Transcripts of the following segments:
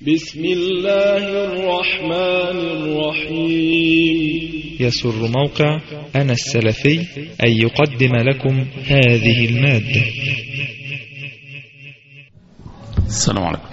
بسم الله الرحمن الرحيم يسر موقع أنا السلفي أن يقدم لكم هذه المادة السلام عليكم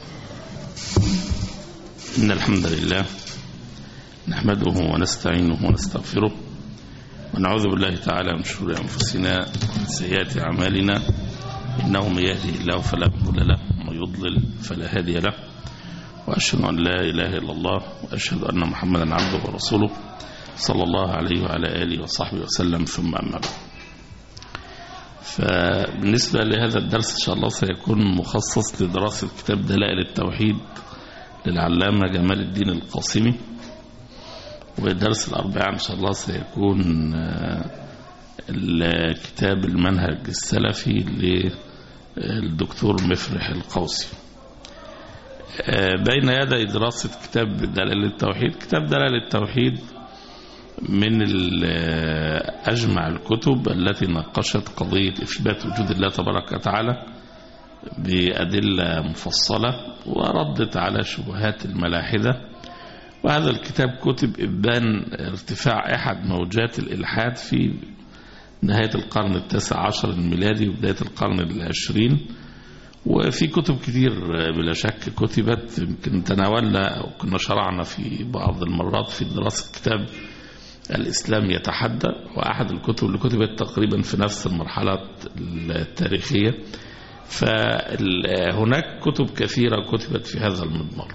إن الحمد لله نحمده ونستعينه ونستغفره ونعوذ بالله تعالى من شرور أنفسنا ومن سيئات أعمالنا إنه من يهدي الله فلا مضل له ومن يضلل فلا هادي له وأشهد أن لا إله إلا الله وأشهد أن محمدا عبده ورسوله صلى الله عليه وعلى آله وصحبه وسلم ثم أما بعد فبالنسبة لهذا الدرس إن شاء الله سيكون مخصص لدراسة كتاب دلائل التوحيد للعلامة جمال الدين القاسمي والدرس الأربعاء إن شاء الله سيكون الكتاب المنهج السلفي للدكتور مفرح القوسي بين يدي دراسة كتاب دلائل التوحيد كتاب دلائل التوحيد من أجمع الكتب التي ناقشت قضية إثبات وجود الله تبارك وتعالى بأدلة مفصلة وردت على شبهات الملاحدة وهذا الكتاب كتب إبان ارتفاع أحد موجات الإلحاد في نهاية القرن التاسع عشر الميلادي وبداية القرن العشرين وفي كتب كتير بلا شك كتبت يمكن تناولنا أو كنا شرعنا في بعض المرات في دراسة كتاب الإسلام يتحدى وأحد الكتب اللي كتبت تقريبا في نفس المرحلة التاريخية فهناك كتب كثيرة كتبت في هذا المضمار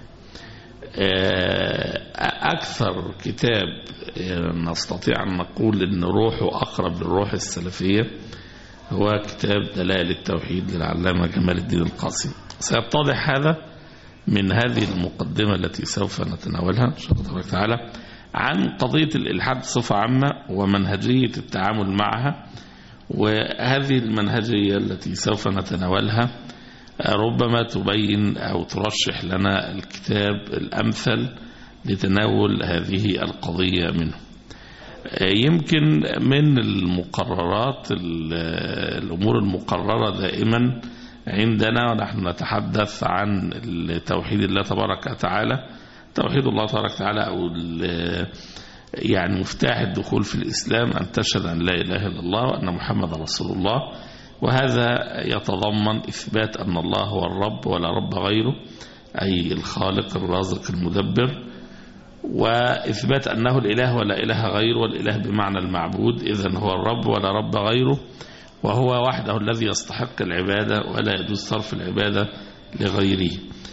أكثر كتاب نستطيع أن نقول أن روحه أقرب للروح السلفية هو كتاب دلائل التوحيد للعلامة جمال الدين القاسم سيتضح هذا من هذه المقدمة التي سوف نتناولها إن شاء الله تعالى عن قضية الإلحاد بصفة عامة ومنهجية التعامل معها وهذه المنهجية التي سوف نتناولها ربما تبين أو ترشح لنا الكتاب الأمثل لتناول هذه القضية منه يمكن من المقررات الأمور المقررة دائما عندنا ونحن نتحدث عن توحيد الله تبارك وتعالى توحيد الله تبارك وتعالى أو يعني مفتاح الدخول في الإسلام أن تشهد أن لا إله إلا الله وأن محمد رسول الله وهذا يتضمن إثبات أن الله هو الرب ولا رب غيره أي الخالق الرازق المدبر وإثبات أنه الإله ولا إله غيره والإله بمعنى المعبود إذن هو الرب ولا رب غيره وهو وحده الذي يستحق العبادة ولا يجوز صرف العبادة لغيره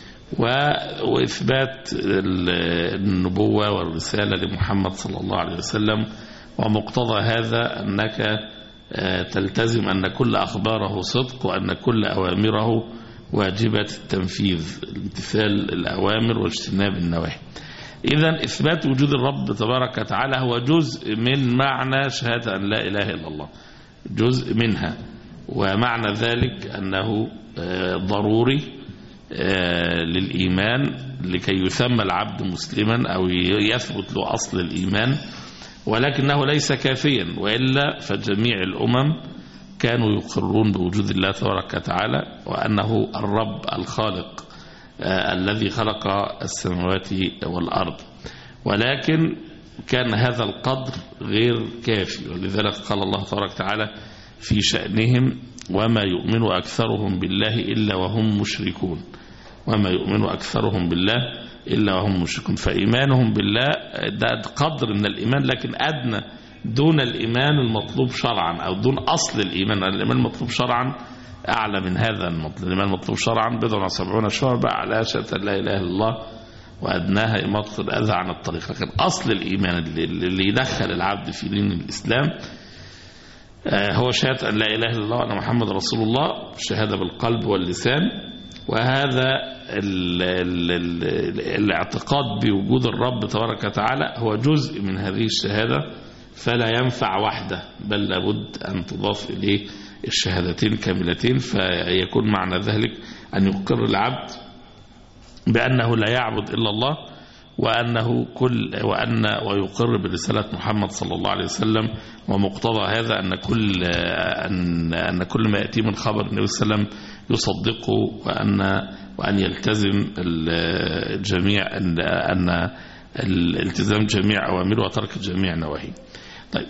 وإثبات النبوة والرسالة لمحمد صلى الله عليه وسلم ومقتضى هذا أنك تلتزم أن كل أخباره صدق وأن كل أوامره واجبة التنفيذ امتثال الأوامر واجتناب النواهي إذا إثبات وجود الرب تبارك وتعالى هو جزء من معنى شهادة أن لا إله إلا الله جزء منها ومعنى ذلك أنه ضروري للإيمان لكي يسمى العبد مسلما أو يثبت له أصل الإيمان ولكنه ليس كافيا وإلا فجميع الأمم كانوا يقرون بوجود الله تبارك وتعالى وأنه الرب الخالق الذي خلق السماوات والأرض ولكن كان هذا القدر غير كافي ولذلك قال الله تبارك وتعالى في شأنهم وما يؤمن أكثرهم بالله إلا وهم مشركون وما يؤمن أكثرهم بالله إلا وهم مشركون فإيمانهم بالله ده قدر من الإيمان لكن أدنى دون الإيمان المطلوب شرعا أو دون أصل الإيمان الإيمان المطلوب شرعا أعلى من هذا المطلوب الإيمان المطلوب شرعا بضع وسبعون شعبة على شهادة لا إله إلا الله وأدناها إماطة الأذى عن الطريق لكن أصل الإيمان اللي يدخل العبد في دين الإسلام هو شهادة أن لا إله إلا الله وأن محمد رسول الله شهادة بالقلب واللسان وهذا ال ال ال الاعتقاد بوجود الرب تبارك وتعالى هو جزء من هذه الشهادة فلا ينفع وحده بل لابد أن تضاف إليه الشهادتين كاملتين فيكون معنى ذلك أن يقر العبد بأنه لا يعبد إلا الله وأنه كل وأن ويقر برسالة محمد صلى الله عليه وسلم ومقتضى هذا أن كل أن أن كل ما يأتي من خبر النبي صلى الله عليه وسلم يصدقه وأن وأن يلتزم الجميع أن أن الالتزام جميع أوامره وترك جميع نواهيه. طيب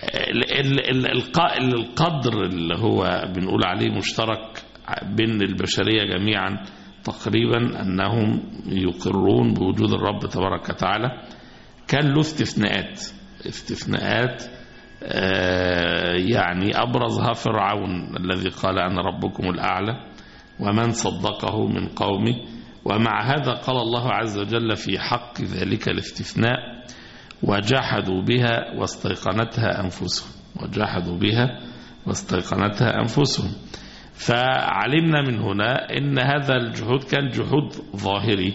القدر اللي هو بنقول عليه مشترك بين البشرية جميعا تقريبا أنهم يقرون بوجود الرب تبارك وتعالى كان له استثناءات استثناءات يعني أبرزها فرعون الذي قال أنا ربكم الأعلى ومن صدقه من قومه ومع هذا قال الله عز وجل في حق ذلك الاستثناء وجحدوا بها واستيقنتها أنفسهم وجحدوا بها واستيقنتها أنفسهم فعلمنا من هنا ان هذا الجحود كان جحود ظاهري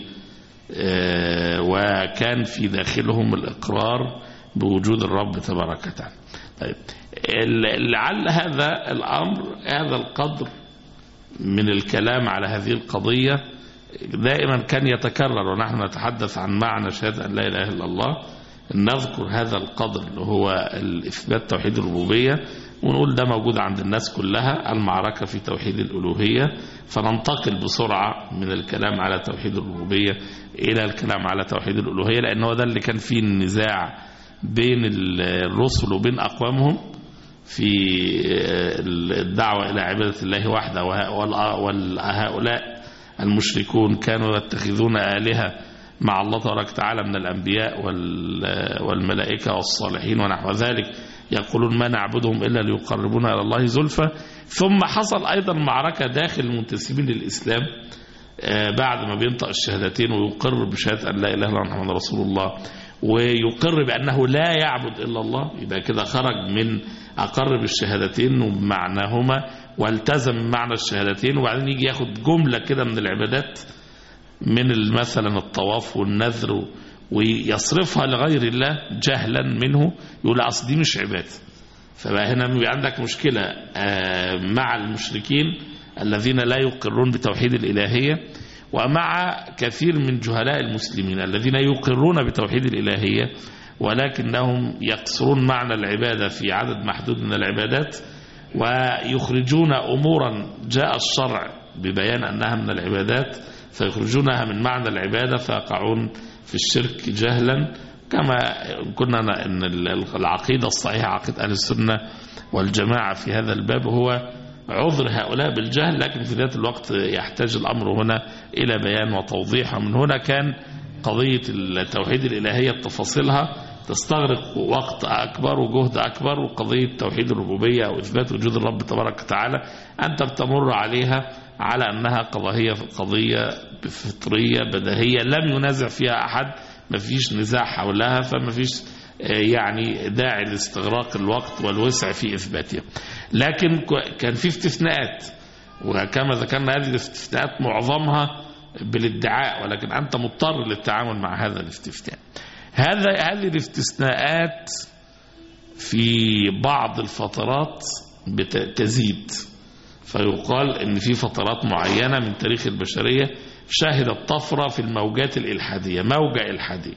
وكان في داخلهم الإقرار بوجود الرب تبارك وتعالى طيب لعل هذا الأمر هذا القدر من الكلام على هذه القضية دائما كان يتكرر ونحن نتحدث عن معنى شهادة أن لا إله إلا الله نذكر هذا القدر اللي هو الإثبات توحيد الربوبية ونقول ده موجود عند الناس كلها المعركة في توحيد الألوهية فننتقل بسرعة من الكلام على توحيد الربوبية إلى الكلام على توحيد الألوهية لأن هو ده اللي كان فيه النزاع بين الرسل وبين أقوامهم في الدعوة إلى عبادة الله وحده وهؤلاء المشركون كانوا يتخذون آلهة مع الله تبارك وتعالى من الأنبياء والملائكة والصالحين ونحو ذلك يقولون ما نعبدهم إلا ليقربونا إلى الله زلفى ثم حصل أيضا معركة داخل المنتسبين للإسلام بعد ما بينطق الشهادتين ويقر بشهادة أن لا إله إلا محمد رسول الله ويقر بأنه لا يعبد إلا الله يبقى كده خرج من أقر بالشهادتين ومعناهما والتزم معنى الشهادتين وبعدين يجي ياخد جملة كده من العبادات من مثلا الطواف والنذر ويصرفها لغير الله جهلا منه يقول أصل دي مش عبادة فبقى هنا بيبقى عندك مشكلة مع المشركين الذين لا يقرون بتوحيد الإلهية ومع كثير من جهلاء المسلمين الذين يقرون بتوحيد الإلهية ولكنهم يقصرون معنى العبادة في عدد محدود من العبادات ويخرجون أمورا جاء الشرع ببيان أنها من العبادات فيخرجونها من معنى العبادة فيقعون في الشرك جهلا كما كنا أن العقيدة الصحيحة عقيدة أهل السنة والجماعة في هذا الباب هو عذر هؤلاء بالجهل لكن في ذات الوقت يحتاج الأمر هنا إلى بيان وتوضيح ومن هنا كان قضية التوحيد الإلهية بتفاصيلها تستغرق وقت أكبر وجهد أكبر وقضية توحيد الربوبية أو إثبات وجود الرب تبارك وتعالى أنت بتمر عليها على أنها قضية قضية فطرية بديهية لم ينازع فيها أحد ما فيش نزاع حولها فما فيش يعني داعي لاستغراق الوقت والوسع في إثباتها لكن كان في استثناءات وكما ذكرنا هذه الاستثناءات معظمها بالادعاء ولكن أنت مضطر للتعامل مع هذا الاستثناء هذا هذه الاستثناءات في بعض الفترات تزيد فيقال ان في فترات معينة من تاريخ البشرية شهدت طفرة في الموجات الإلحادية موجة إلحادية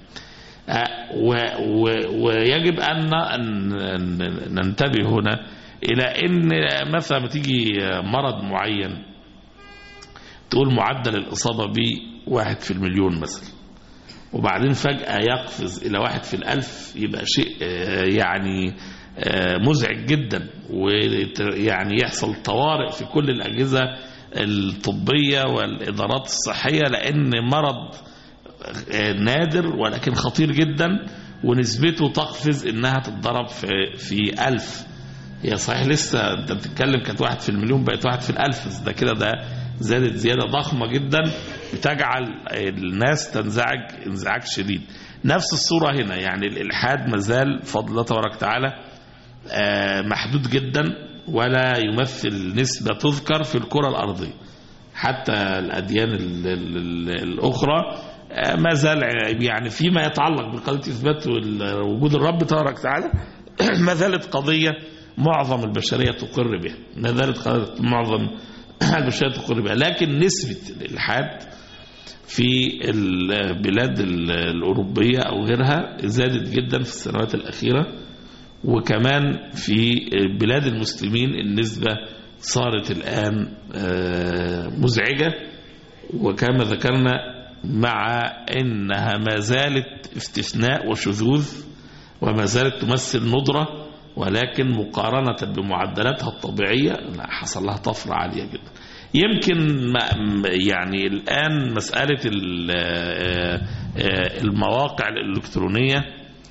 ويجب أن ننتبه هنا إلى أن مثلا تيجي مرض معين تقول معدل الإصابة به واحد في المليون مثلا وبعدين فجأة يقفز إلى واحد في الألف يبقى شيء يعني مزعج جدا ويعني يحصل طوارئ في كل الأجهزة الطبية والإدارات الصحية لأن مرض نادر ولكن خطير جدا ونسبته تقفز إنها تتضرب في, في ألف هي صحيح لسه أنت بتتكلم كانت واحد في المليون بقت واحد في الألف ده كده ده زادت زيادة ضخمة جدا بتجعل الناس تنزعج انزعاج شديد نفس الصورة هنا يعني الإلحاد مازال بفضل الله تبارك وتعالى محدود جدا ولا يمثل نسبة تذكر في الكرة الأرضية حتى الأديان الأخرى ما زال يعني فيما يتعلق بقضية إثبات وجود الرب تبارك وتعالى ما زالت قضية معظم البشرية تقر بها ما زالت قضية معظم البشرية تقر بها لكن نسبة الإلحاد في البلاد الأوروبية أو غيرها زادت جدا في السنوات الأخيرة وكمان في بلاد المسلمين النسبة صارت الآن آه، مزعجة وكما ذكرنا مع أنها ما زالت استثناء وشذوذ وما زالت تمثل ندرة ولكن مقارنة بمعدلاتها الطبيعية لا، حصل لها طفرة عالية جدا يمكن ما يعني الآن مسألة ال- آه، آه، المواقع الإلكترونية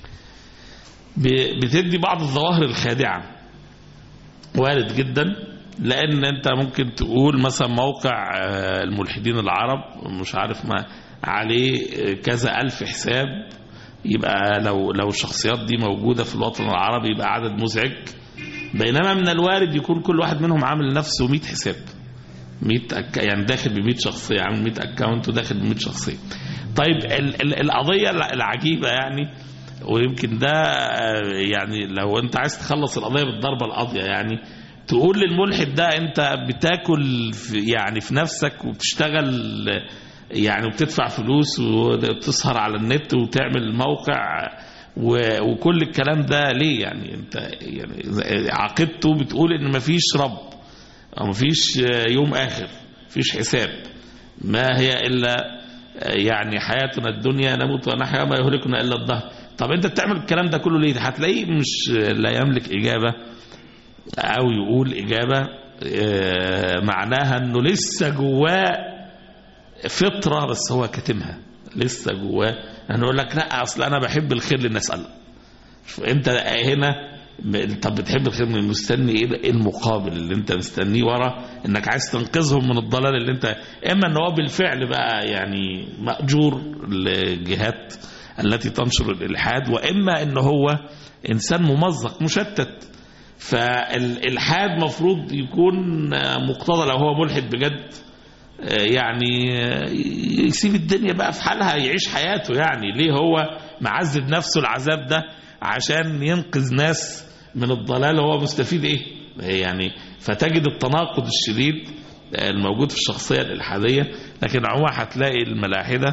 ب- بتدي بعض الظواهر الخادعة وارد جدا لان انت ممكن تقول مثلا موقع آه، الملحدين العرب مش عارف ما عليه آه، كذا الف حساب يبقى لو لو الشخصيات دي موجوده في الوطن العربي يبقى عدد مزعج بينما من الوارد يكون كل واحد منهم عامل نفسه 100 حساب 100 أك... يعني داخل ب 100 شخصيه عامل 100 اكونت وداخل ب 100 شخصيه طيب ال... ال... القضيه العجيبه يعني ويمكن ده آه، يعني لو انت عايز تخلص القضيه بالضربه القاضيه يعني تقول للملحد ده انت بتاكل في يعني في نفسك وبتشتغل يعني وبتدفع فلوس وبتسهر على النت وتعمل موقع و- وكل الكلام ده ليه يعني انت يعني عقيدته بتقول ان مفيش رب او مفيش يوم اخر مفيش حساب ما هي الا يعني حياتنا الدنيا نموت ونحيا ما يهلكنا الا الدهر طب انت بتعمل الكلام ده كله ليه هتلاقيه مش لا يملك اجابه او يقول اجابه آه، معناها انه لسه جواه فطره بس هو كاتمها لسه جواه هنقول لك لا اصل انا بحب الخير للناس قال شوف انت هنا ب- طب بتحب الخير من مستني ايه إيه المقابل اللي انت مستنيه ورا انك عايز تنقذهم من الضلال اللي انت اما ان هو بالفعل بقى يعني ماجور للجهات التي تنشر الالحاد واما ان هو انسان ممزق مشتت فالالحاد مفروض يكون مقتضى لو هو ملحد بجد يعني يسيب الدنيا بقى في حالها يعيش حياته يعني ليه هو معذب نفسه العذاب ده عشان ينقذ ناس من الضلال هو مستفيد ايه يعني فتجد التناقض الشديد الموجود في الشخصية الإلحادية لكن عموما هتلاقي الملاحدة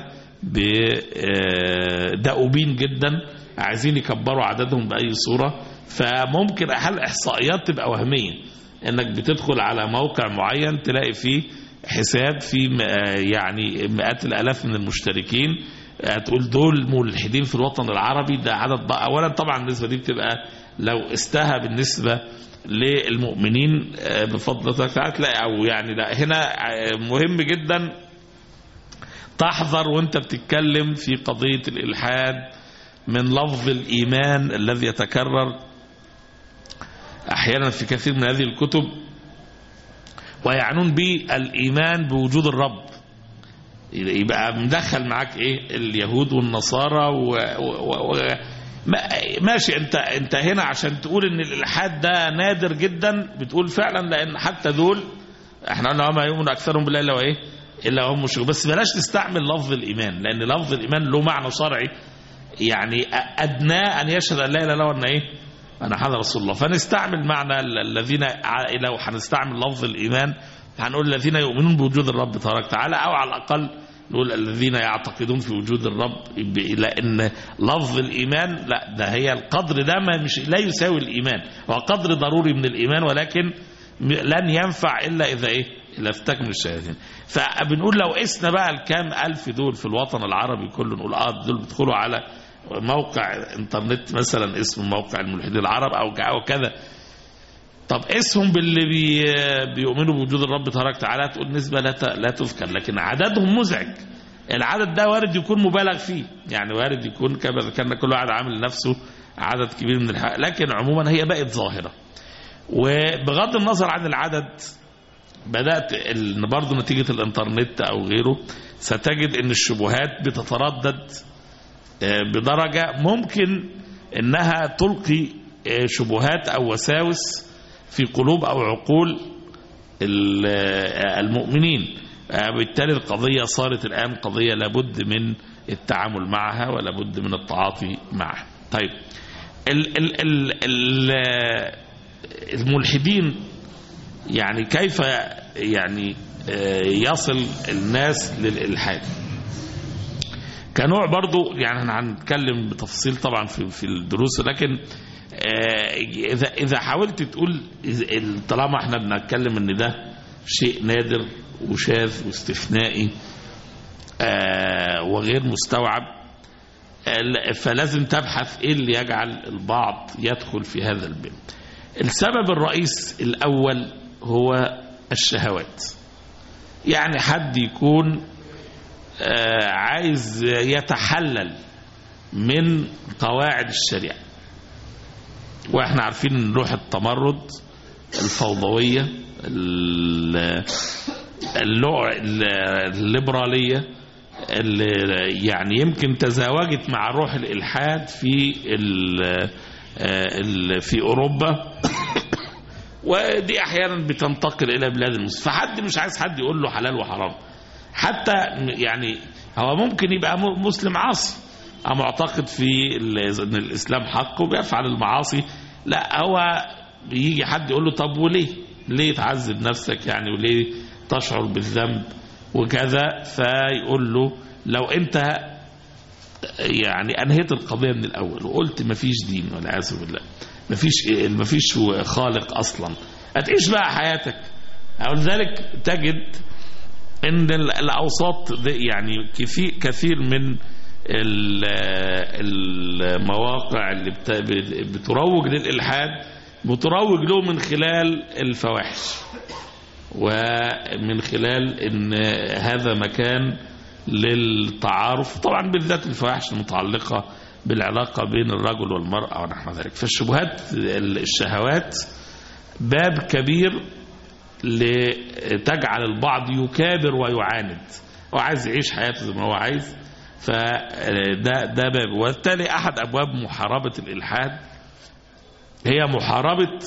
ب- دؤوبين جدا عايزين يكبروا عددهم بأي صورة فممكن هل إحصائيات تبقى وهمية انك بتدخل على موقع معين تلاقي فيه حساب فيه م- آه يعني مئات الالاف من المشتركين هتقول دول ملحدين في الوطن العربي ده عدد بقى اولا طبعا النسبه دي بتبقى لو استهى بالنسبه للمؤمنين آه، بفضل الله تعالى تلاقي او يعني لا هنا آه، مهم جدا تحذر وانت بتتكلم في قضيه الالحاد من لفظ الايمان الذي يتكرر احيانا في كثير من هذه الكتب ويعنون به الايمان بوجود الرب يبقى مدخل معاك ايه اليهود والنصارى و... و... و... ما- ماشي انت انت هنا عشان تقول ان الالحاد ده نادر جدا بتقول فعلا لان حتى دول احنا قلنا وما يؤمن اكثرهم بالله الا وايه الا هم مشركون بس بلاش تستعمل لفظ الايمان لان لفظ الايمان له معنى شرعي يعني ادناه ان يشهد ان لا اله الا الله وان ايه انا حضر رسول الله فنستعمل معنى ال- الذين ع- لو هنستعمل لفظ الايمان هنقول الذين يؤمنون بوجود الرب تبارك وتعالى او على الاقل نقول الذين يعتقدون في وجود الرب ب- لان لفظ الايمان لا ده هي القدر ده ما مش لا يساوي الايمان هو قدر ضروري من الايمان ولكن م- لن ينفع الا اذا ايه الا استكمل الشهادتين فبنقول لو قسنا بقى الكام الف دول في الوطن العربي كله نقول اه دول بيدخلوا على موقع انترنت مثلا اسمه موقع الملحدين العرب او ك- او كذا طب اسهم باللي بي بيؤمنوا بوجود الرب تبارك وتعالى تقول نسبه لا ت- لا تذكر لكن عددهم مزعج العدد ده وارد يكون مبالغ فيه يعني وارد يكون كما ذكرنا كل واحد عامل لنفسه عدد كبير من الحق لكن عموما هي بقت ظاهره وبغض النظر عن العدد بدات ال- برضه نتيجه الانترنت او غيره ستجد ان الشبهات بتتردد آه، بدرجة ممكن انها تلقي آه، شبهات او وساوس في قلوب او عقول ال- آه، المؤمنين آه، بالتالي القضية صارت الآن قضية لابد من التعامل معها ولابد من التعاطي معها طيب ال ال ال ال آه، الملحدين يعني كيف يعني آه، يصل الناس للإلحاد كنوع برضو يعني احنا هنتكلم بتفصيل طبعا في في الدروس لكن آه، اذا اذا حاولت تقول إذا- طالما احنا بنتكلم ان ده شيء نادر وشاذ واستثنائي آه، وغير مستوعب آه، فلازم تبحث ايه اللي يجعل البعض يدخل في هذا الباب السبب الرئيس الاول هو الشهوات يعني حد يكون آه، عايز يتحلل من قواعد الشريعه واحنا عارفين ان روح التمرد الفوضويه ال- اللوع الليبراليه اللي يعني يمكن تزاوجت مع روح الالحاد في ال- ال- في اوروبا ودي احيانا بتنتقل الى بلاد المسلمين فحد مش عايز حد يقول له حلال وحرام حتى يعني هو ممكن يبقى م- مسلم عاصي أو معتقد في ال- ان الاسلام حق وبيفعل المعاصي لا هو بيجي حد يقول له طب وليه ليه تعذب نفسك يعني وليه تشعر بالذنب وكذا فيقول له لو انت يعني انهيت القضيه من الاول وقلت مفيش دين والعياذ بالله مفيش مفيش خالق اصلا هتعيش بقى حياتك ولذلك تجد ان ال- الاوساط دي يعني كثير كثير من ال- المواقع اللي بت- بتروج للالحاد بتروج له من خلال الفواحش ومن خلال ان هذا مكان للتعارف طبعا بالذات الفواحش المتعلقه بالعلاقه بين الرجل والمراه ونحو ذلك فالشبهات الشهوات باب كبير لتجعل البعض يكابر ويعاند هو عايز يعيش حياته زي ما هو عايز فده ده باب وبالتالي احد ابواب محاربه الالحاد هي محاربه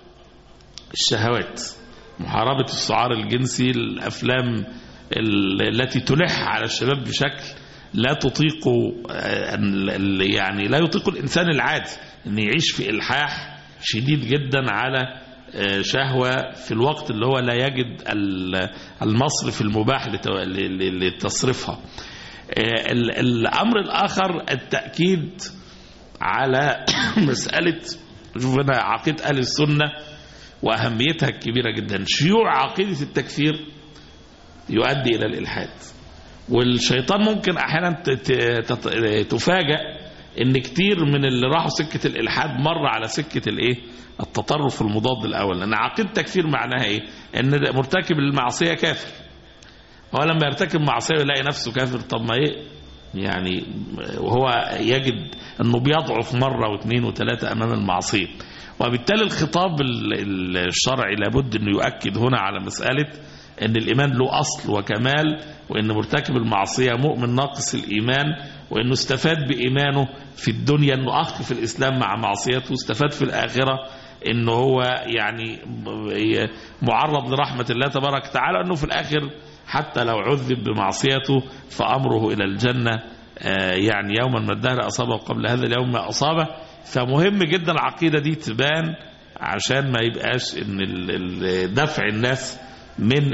الشهوات محاربه السعار الجنسي الافلام ال- التي تلح على الشباب بشكل لا تطيق آه، ال- ال- يعني لا يطيق الانسان العادي ان يعيش في الحاح شديد جدا على آه، شهوه في الوقت اللي هو لا يجد ال- المصرف المباح لت- ل- ل- لتصرفها آه، ال- الامر الاخر التاكيد على مساله شوف هنا عقيده اهل السنه واهميتها الكبيره جدا شيوع عقيده التكفير يؤدي الى الالحاد والشيطان ممكن احيانا ت- ت- تت- تفاجأ ان كتير من اللي راحوا سكه الالحاد مر على سكه الايه التطرف المضاد الاول لان عقيده التكفير معناها ايه ان ده مرتكب المعصيه كافر هو لما يرتكب معصيه يلاقي نفسه كافر طب ما ايه يعني وهو يجد انه بيضعف مره واثنين وثلاثه امام المعصيه وبالتالي الخطاب ال- ال- الشرعي لابد انه يؤكد هنا على مساله ان الايمان له اصل وكمال وان مرتكب المعصيه مؤمن ناقص الايمان وانه استفاد بايمانه في الدنيا انه اخ في الاسلام مع معصيته استفاد في الاخره انه هو يعني ب- معرض لرحمه الله تبارك وتعالى انه في الاخر حتى لو عذب بمعصيته فامره الى الجنه آه، يعني يوما ما الدهر اصابه قبل هذا اليوم ما اصابه فمهم جدا العقيده دي تبان عشان ما يبقاش ان ال- ال- دفع الناس من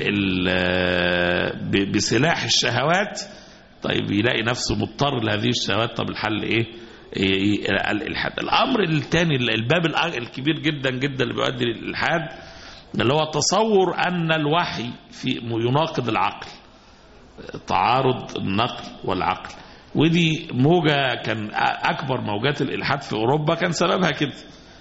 ال- ب- بسلاح الشهوات طيب يلاقي نفسه مضطر لهذه الشهوات طب الحل ايه إيه- الالحاد الامر الثاني الباب الأ- الكبير جدا جدا اللي بيؤدي للالحاد اللي هو تصور ان الوحي في يناقض العقل تعارض النقل والعقل ودي موجة كان أكبر موجات الإلحاد في أوروبا كان سببها كده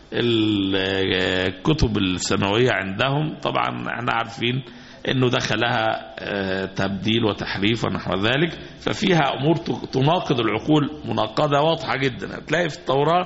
الكتب السماوية عندهم طبعا احنا عارفين انه دخلها آه، تبديل وتحريف ونحو ذلك ففيها امور ت- تناقض العقول مناقضه واضحه جدا هتلاقي في التوراه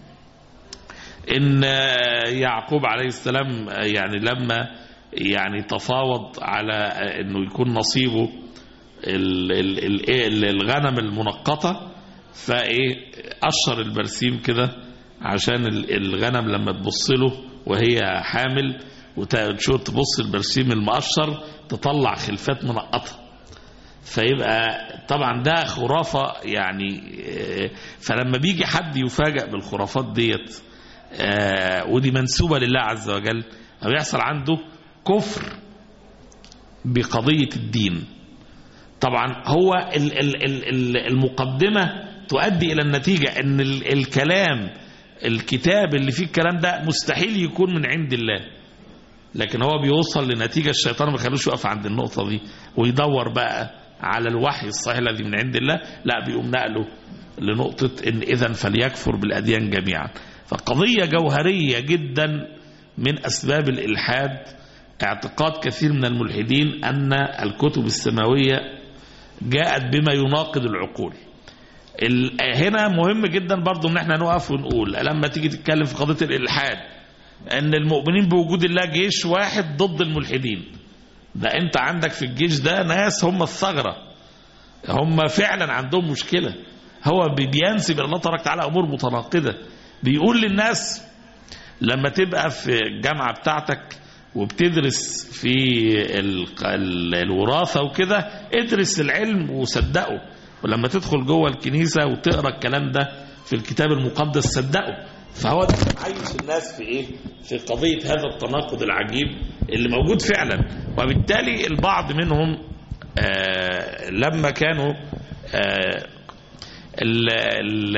ان آه، يعقوب عليه السلام آه، يعني لما يعني تفاوض على آه، انه يكون نصيبه ال- ال- ال- إيه ال- الغنم المنقطة فايه قشر البرسيم كده عشان ال- الغنم لما تبص له وهي حامل وتشوف تبص البرسيم المقشر تطلع خلفات منقطة فيبقى طبعا ده خرافة يعني آه، فلما بيجي حد يفاجأ بالخرافات ديت آه، ودي منسوبة لله عز وجل بيحصل عنده كفر بقضية الدين طبعا هو ال- ال- ال- ال- المقدمة تؤدي إلى النتيجة أن ال- الكلام الكتاب اللي فيه الكلام ده مستحيل يكون من عند الله لكن هو بيوصل لنتيجة الشيطان ما بيخلوش يقف عند النقطة دي ويدور بقى على الوحي الصحيح الذي من عند الله لا بيقوم نقله لنقطة إن إذا فليكفر بالأديان جميعا فقضية جوهرية جدا من أسباب الإلحاد اعتقاد كثير من الملحدين أن الكتب السماوية جاءت بما يناقض العقول ال- هنا مهم جدا برضو ان احنا نقف ونقول لما تيجي تتكلم في قضية الإلحاد ان المؤمنين بوجود الله جيش واحد ضد الملحدين ده انت عندك في الجيش ده ناس هم الثغرة هم فعلا عندهم مشكلة هو بي- بينسب إلى الله تبارك وتعالى امور متناقضة بيقول للناس لما تبقى في الجامعة بتاعتك وبتدرس في ال- ال- الوراثة وكده ادرس العلم وصدقه ولما تدخل جوه الكنيسة وتقرأ الكلام ده في الكتاب المقدس صدقه فهو ده كان عايش الناس في ايه في قضية هذا التناقض العجيب اللي موجود فعلا وبالتالي البعض منهم آه لما كانوا آه ال ال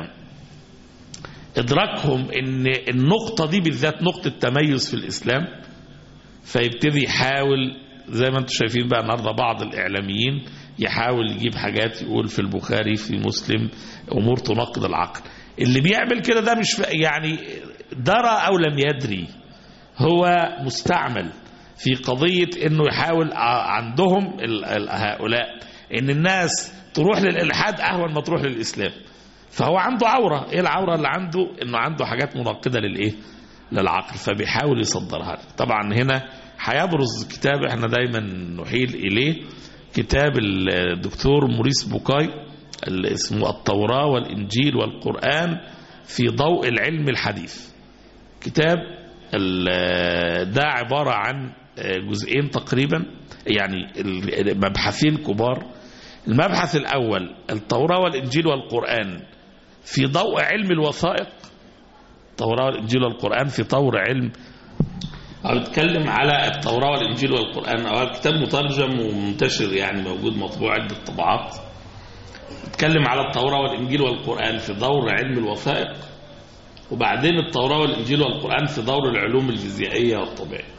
ادراكهم ان النقطة دي بالذات نقطة تميز في الاسلام فيبتدي يحاول زي ما انتم شايفين بقى النهارده بعض الاعلاميين يحاول يجيب حاجات يقول في البخاري في مسلم امور تناقض العقل اللي بيعمل كده ده مش يعني درى او لم يدري هو مستعمل في قضية انه يحاول ع- عندهم ال- ال- هؤلاء ان الناس تروح للالحاد اهون ما تروح للاسلام فهو عنده عورة ايه العورة اللي عنده انه عنده حاجات مناقضة للايه للعقل فبيحاول يصدرها لك. طبعا هنا هيبرز كتاب احنا دايما نحيل اليه كتاب الدكتور موريس بوكاي اللي اسمه التوراة والانجيل والقرآن في ضوء العلم الحديث كتاب ال- ده عبارة عن جزئين تقريبا يعني مبحثين كبار المبحث الأول التوراة والإنجيل والقرآن في ضوء علم الوثائق التوراة والإنجيل والقرآن في طور علم أو بتكلم على التوراة والإنجيل والقرآن أو الكتاب مترجم ومنتشر يعني موجود مطبوع عدة طبعات بتكلم على التوراة والإنجيل والقرآن في دور علم الوثائق وبعدين التوراة والإنجيل والقرآن في دور العلوم الفيزيائية والطبيعية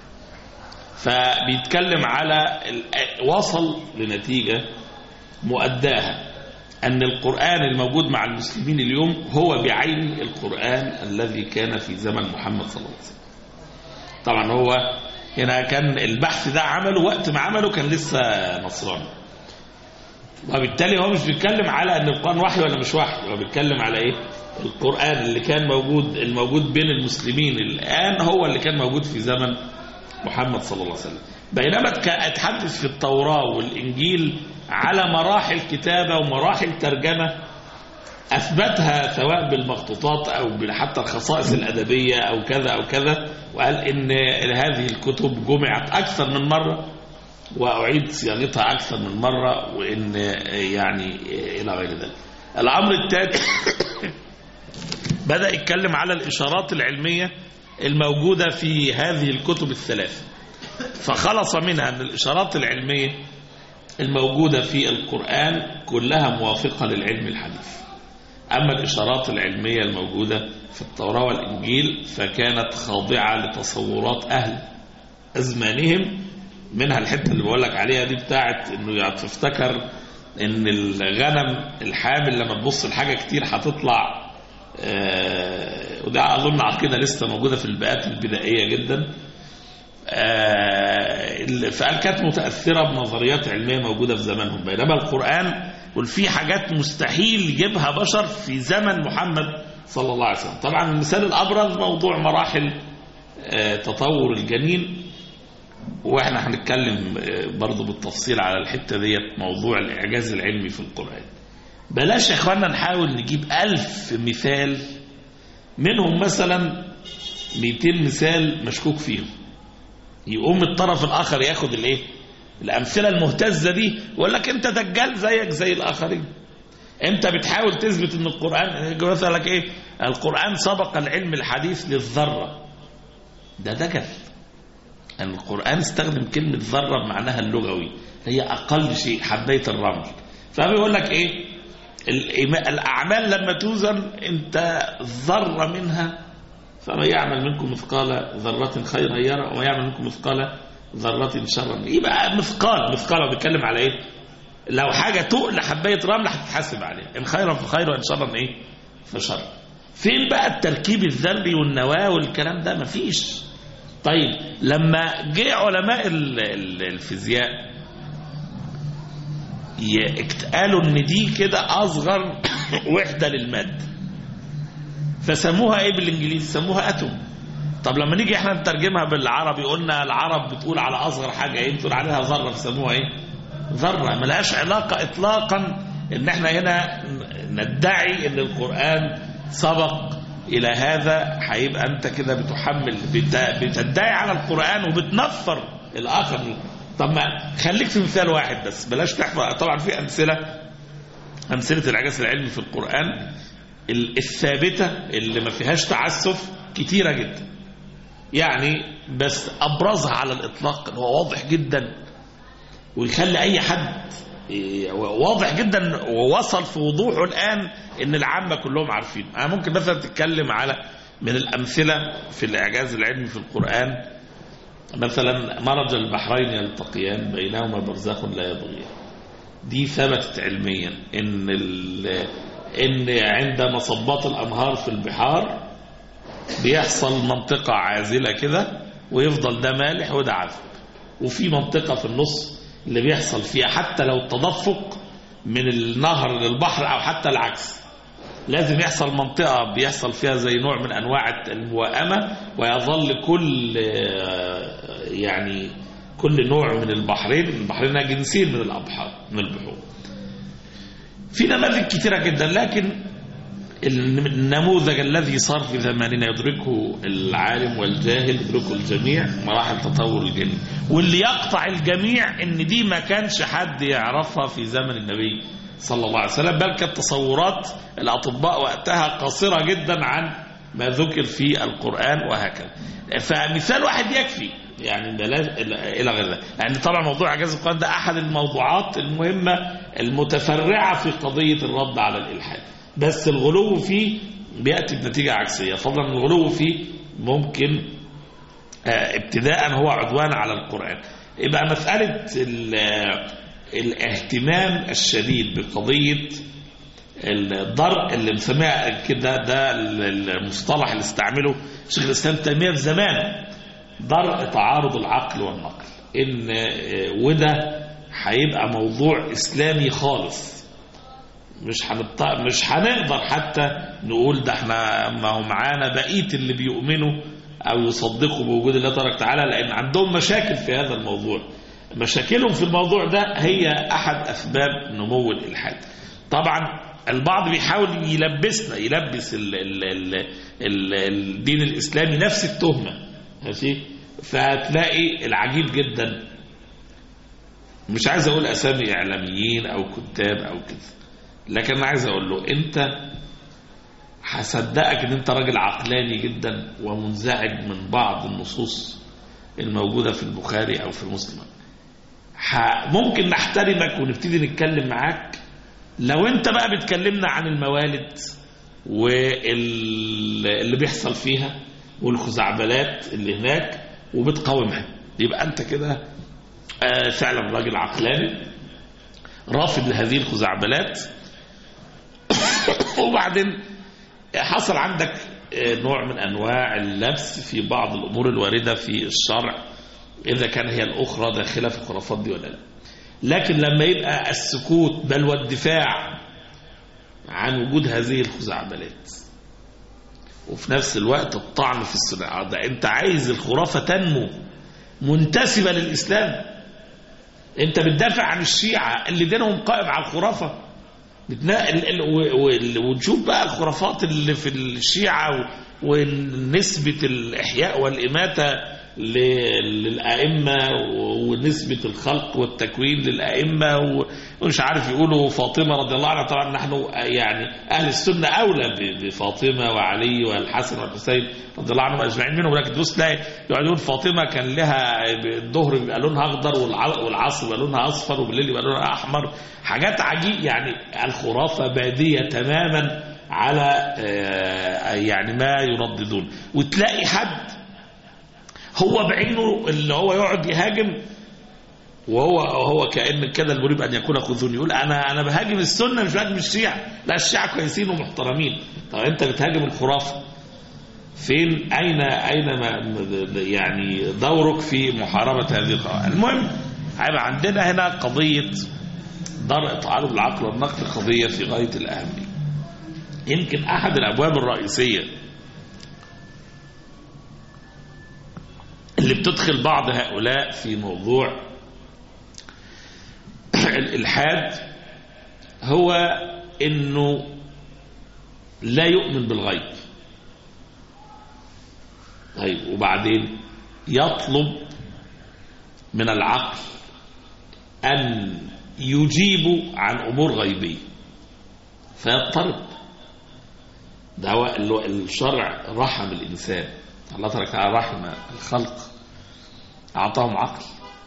فبيتكلم على ال- وصل لنتيجة مؤداها أن القرآن الموجود مع المسلمين اليوم هو بعين القرآن الذي كان في زمن محمد صلى الله عليه وسلم طبعا هو هنا كان البحث ده عمله وقت ما عمله كان لسه نصراني وبالتالي هو مش بيتكلم على ان القرآن وحي ولا مش وحي هو بيتكلم على ايه القرآن اللي كان موجود الموجود بين المسلمين الآن هو اللي كان موجود في زمن محمد صلى الله عليه وسلم بينما اتك- اتحدث في التوراة والإنجيل على مراحل كتابة ومراحل ترجمة أثبتها سواء بالمخطوطات أو حتى الخصائص الأدبية أو كذا أو كذا وقال إن هذه الكتب جمعت أكثر من مرة وأعيد صياغتها أكثر من مرة وإن يعني إلى غير ذلك الأمر الثاني بدأ يتكلم على الإشارات العلمية الموجودة في هذه الكتب الثلاث فخلص منها أن الإشارات العلمية الموجودة في القرآن كلها موافقة للعلم الحديث أما الإشارات العلمية الموجودة في التوراة والإنجيل فكانت خاضعة لتصورات أهل أزمانهم منها الحتة اللي بقول لك عليها دي بتاعت إنه تفتكر إن الغنم الحامل لما تبص لحاجة كتير هتطلع آه، وده أظن عقيدة لسه موجودة في البيئات البدائية جدا آه، فقال كانت متأثرة بنظريات علمية موجودة في زمانهم بينما القرآن قل في حاجات مستحيل يجيبها بشر في زمن محمد صلى الله عليه وسلم طبعا المثال الأبرز موضوع مراحل آه، تطور الجنين واحنا هنتكلم آه، برضو بالتفصيل على الحتة ديت موضوع الإعجاز العلمي في القرآن بلاش يا اخوانا نحاول نجيب ألف مثال منهم مثلا 200 مثال مشكوك فيهم يقوم الطرف الآخر ياخد الايه الأمثلة المهتزة دي ويقول لك أنت دجال زيك زي الآخرين أنت بتحاول تثبت أن القرآن يجي مثلا لك إيه القرآن سبق العلم الحديث للذرة ده دجل أن القرآن استخدم كلمة ذرة بمعناها اللغوي هي أقل شيء حبيت الرمل فبيقول لك إيه الإيما- الأعمال لما توزن أنت ذرة منها فمن يعمل منكم مثقال ذرة خيرا يرى ومن يعمل منكم مثقال ذرة شرا يبقى مثقال مثقال هو بيتكلم على ايه لو حاجة تقل حباية رمل هتتحاسب عليه ان خيرا فخير وان شرا ايه فشر فين بقى التركيب الذري والنواة والكلام ده مفيش طيب لما جه علماء ال- ال- الفيزياء ي- اكت- قالوا ان دي كده اصغر وحدة للمادة فسموها ايه بالانجليزي سموها اتوم طب لما نيجي احنا نترجمها بالعربي قلنا العرب بتقول على اصغر حاجه ايه بتقول عليها ذره فسموها ايه ذره ملهاش علاقه اطلاقا ان احنا هنا ندعي ان القران سبق الى هذا هيبقى انت كده بتحمل بت- بتدعي على القران وبتنفر الاخر طب ما خليك في مثال واحد بس بلاش تحفظ طبعا في امثله امثله الاعجاز العلمي في القران ال- الثابته اللي ما فيهاش تعسف كتيره جدا يعني بس ابرزها على الاطلاق ان هو واضح جدا ويخلي اي حد إيه، واضح جدا ووصل في وضوحه الان ان العامه كلهم عارفين انا ممكن مثلا تتكلم على من الامثله في الاعجاز العلمي في القران مثلا مرج البحرين يلتقيان بينهما برزخ لا يبغيان دي ثبتت علميا ان ال... ان عند مصبات الانهار في البحار بيحصل منطقة عازلة كده ويفضل ده مالح وده عذب وفي منطقة في النص اللي بيحصل فيها حتى لو التدفق من النهر للبحر أو حتى العكس لازم يحصل منطقة بيحصل فيها زي نوع من أنواع الموائمة ويظل كل آه، يعني كل نوع من البحرين البحرين جنسين من الأبحار من البحور في نماذج كثيرة جدا لكن النموذج الذي صار في زماننا يدركه العالم والجاهل يدركه الجميع مراحل تطور الجميع واللي يقطع الجميع ان دي ما كانش حد يعرفها في زمن النبي صلى الله عليه وسلم بل كانت تصورات الاطباء وقتها قاصره جدا عن ما ذكر في القران وهكذا فمثال واحد يكفي يعني بلاش الى غير ذلك يعني طبعا موضوع اعجاز القران ده احد الموضوعات المهمه المتفرعه في قضيه الرد على الالحاد بس الغلو فيه بياتي بنتيجه عكسيه فضلا الغلو فيه ممكن آه، ابتداء هو عدوان على القران يبقى مساله ال- آه، الاهتمام الشديد بقضيه الضرء اللي مسميها كده ده المصطلح اللي استعمله شيخ الاسلام تيميه في زمان درء تعارض العقل والنقل ان آه، وده هيبقى موضوع اسلامي خالص مش هنط... مش هنقدر حتى نقول ده احنا ما هو معانا بقيه اللي بيؤمنوا او يصدقوا بوجود الله تبارك وتعالى لان عندهم مشاكل في هذا الموضوع مشاكلهم في الموضوع ده هي احد اسباب نمو الالحاد طبعا البعض بيحاول يلبسنا يلبس ال ال ال ال الدين الاسلامي نفس التهمه ماشي فهتلاقي العجيب جدا مش عايز اقول اسامي اعلاميين او كتاب او كده لكن انا عايز اقول له انت هصدقك ان انت راجل عقلاني جدا ومنزعج من بعض النصوص الموجوده في البخاري او في مسلم ح- ممكن نحترمك ونبتدي نتكلم معاك لو انت بقى بتكلمنا عن الموالد واللي بيحصل فيها والخزعبلات اللي هناك وبتقاومها يبقى انت كده آه، فعلا راجل عقلاني رافض لهذه الخزعبلات وبعدين حصل عندك نوع من انواع اللبس في بعض الامور الوارده في الشرع اذا كان هي الاخرى داخله في الخرافات دي ولا لا لكن لما يبقى السكوت بل والدفاع عن وجود هذه الخزعبلات وفي نفس الوقت الطعن في الصناعات ده انت عايز الخرافه تنمو منتسبه للاسلام انت بتدافع عن الشيعه اللي دينهم قائم على الخرافه بتنا... ال... ال... و... و... ونشوف بقى الخرافات اللي في الشيعة و... ونسبة الإحياء والإماتة ل- للأئمة ونسبة الخلق والتكوين للأئمة و- ومش عارف يقولوا فاطمة رضي الله عنها طبعا نحن يعني أهل السنة أولى ب- بفاطمة وعلي والحسن والحسين رضي الله عنهم أجمعين منهم لكن تبص تلاقي يقعدوا يقول فاطمة كان لها الظهر بيبقى لونها أخضر والع- والعصر بيبقى لونها أصفر وبالليل يبقى لونها أحمر حاجات عجيب يعني الخرافة بادية تماما على آه، يعني ما يرددون وتلاقي حد هو بعينه اللي هو يقعد يهاجم وهو هو كان كده المريب ان يكون خذوني يقول انا انا بهاجم السنه مش بهاجم الشيعه لا الشيعه كويسين ومحترمين طب انت بتهاجم الخرافه فين اين اين ما يعني دورك في محاربه هذه القضايا المهم هيبقى عندنا هنا قضيه درء تعارض العقل والنقل قضيه في غايه الاهميه يمكن احد الابواب الرئيسيه اللي بتدخل بعض هؤلاء في موضوع الإلحاد هو إنه لا يؤمن بالغيب طيب وبعدين يطلب من العقل أن يجيب عن أمور غيبية فيضطرب ده هو اللي- الشرع رحم الإنسان الله تبارك وتعالى رحم الخلق أعطاهم عقل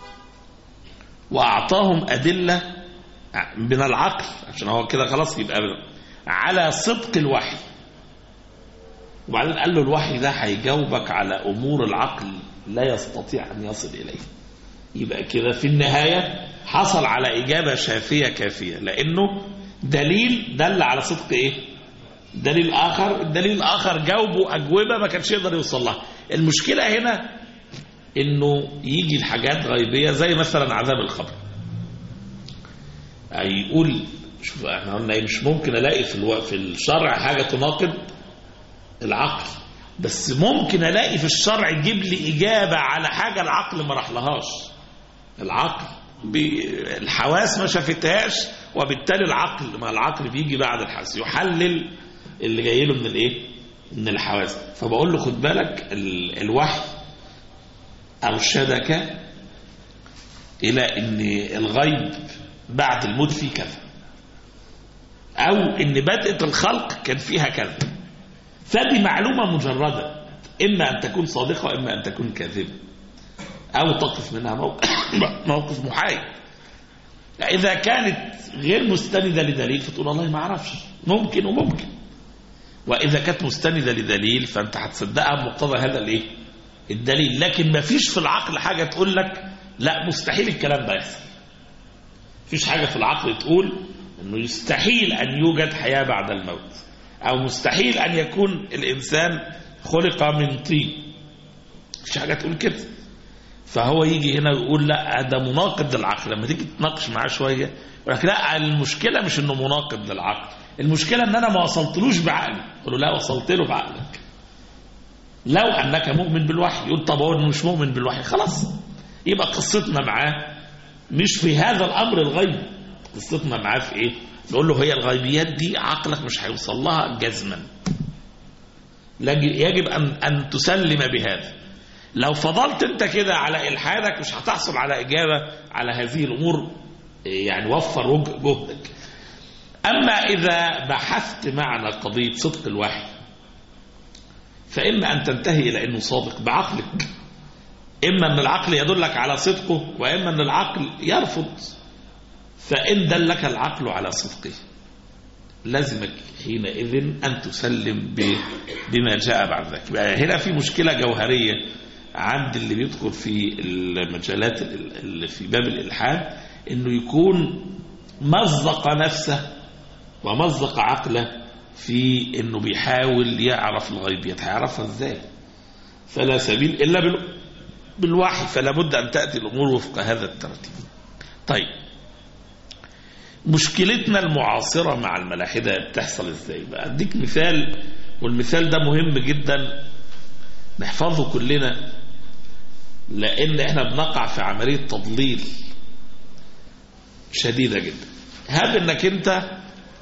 وأعطاهم أدلة من العقل عشان هو كده خلاص يبقى على صدق الوحي وبعدين قال له الوحي ده هيجاوبك على أمور العقل لا يستطيع أن يصل إليه يبقى كده في النهاية حصل على إجابة شافية كافية لأنه دليل دل على صدق إيه دليل آخر الدليل الآخر جاوبه أجوبة ما كانش يقدر يوصل لها المشكلة هنا انه يجي الحاجات غيبيه زي مثلا عذاب القبر يقول شوف احنا قلنا ايه مش ممكن الاقي في الو... في الشرع حاجه تناقض العقل بس ممكن الاقي في الشرع يجيب لي اجابه على حاجه العقل ما راحلهاش العقل بي... الحواس ما شافتهاش وبالتالي العقل ما العقل بيجي بعد الحواس يحلل اللي جاي له من الايه من الحواس فبقول له خد بالك ال... الوحي أرشدك إلى أن الغيب بعد الموت فيه كذا أو أن بدءة الخلق كان فيها كذا فدي معلومة مجردة إما أن تكون صادقة وإما أن تكون كاذبة أو تقف منها موقف, موقف محايد إذا كانت غير مستندة لدليل فتقول والله ما أعرفش ممكن وممكن وإذا كانت مستندة لدليل فأنت هتصدقها بمقتضى هذا الإيه؟ الدليل لكن ما فيش في العقل حاجة تقول لك لا مستحيل الكلام ده يحصل فيش حاجة في العقل تقول انه يستحيل ان يوجد حياة بعد الموت او مستحيل ان يكون الانسان خلق من طين مفيش حاجة تقول كده فهو يجي هنا ويقول لا ده مناقض للعقل لما تيجي تناقش معاه شوية يقول لك لا المشكلة مش انه مناقض للعقل المشكلة ان انا ما وصلتلوش بعقلي يقول له لا وصلت له بعقلك لو انك مؤمن بالوحي يقول طب هو مش مؤمن بالوحي خلاص يبقى قصتنا معاه مش في هذا الامر الغيبي قصتنا معاه في ايه نقول له هي الغيبيات دي عقلك مش هيوصل لها جزما يجب ان ان تسلم بهذا لو فضلت انت كده على الحادك مش هتحصل على اجابه على هذه الامور يعني وفر جهدك اما اذا بحثت معنى قضيه صدق الوحي فإما أن تنتهي إلى أنه صادق بعقلك إما أن العقل يدلك على صدقه وإما أن العقل يرفض فإن دلك العقل على صدقه لازمك حينئذ أن تسلم بما جاء بعد ذلك هنا في مشكلة جوهرية عند اللي بيدخل في المجالات اللي في باب الإلحاد أنه يكون مزق نفسه ومزق عقله في انه بيحاول يعرف الغيبيات هيعرفها ازاي فلا سبيل الا بالوحي فلا بد ان تاتي الامور وفق هذا الترتيب طيب مشكلتنا المعاصرة مع الملاحدة بتحصل ازاي بقى اديك مثال والمثال ده مهم جدا نحفظه كلنا لان احنا بنقع في عملية تضليل شديدة جدا هاب انك انت